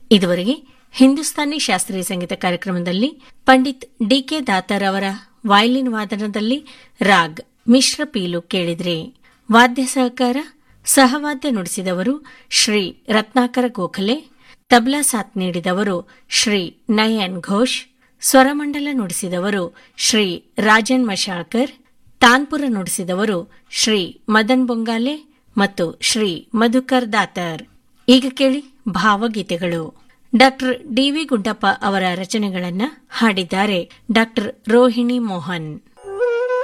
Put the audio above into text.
ಇದುವರೆಗೆ ಹಿಂದೂಸ್ತಾನಿ ಶಾಸ್ತ್ರೀಯ ಸಂಗೀತ ಕಾರ್ಯಕ್ರಮದಲ್ಲಿ ಪಂಡಿತ್ ಡಿಕೆ ದಾತರ್ ಅವರ ವಯಲಿನ್ ವಾದನದಲ್ಲಿ ರಾಗ್ ಮಿಶ್ರ ಪೀಲು ಕೇಳಿದ್ರಿ ವಾದ್ಯ ಸಹಕಾರ ಸಹವಾದ್ಯ ನುಡಿಸಿದವರು ಶ್ರೀ ರತ್ನಾಕರ ಗೋಖಲೆ ತಬ್ಲಾ ಸಾಥ್ ನೀಡಿದವರು ಶ್ರೀ ನಯನ್ ಘೋಷ್ ಸ್ವರಮಂಡಲ ನುಡಿಸಿದವರು ಶ್ರೀ ರಾಜನ್ ಮಶಾಳ್ಕರ್ ತಾನ್ಪುರ ನುಡಿಸಿದವರು ಶ್ರೀ ಮದನ್ ಬೊಂಗಾಲೆ ಮತ್ತು ಶ್ರೀ ಮಧುಕರ್ ದಾತರ್ ಈಗ ಕೇಳಿ ಭಾವಗೀತೆಗಳು ಡಾಕ್ಟರ್ ಡಿವಿ ಗುಡ್ಡಪ್ಪ ಅವರ ರಚನೆಗಳನ್ನ ಹಾಡಿದ್ದಾರೆ ಡಾಕ್ಟರ್ ರೋಹಿಣಿ ಮೋಹನ್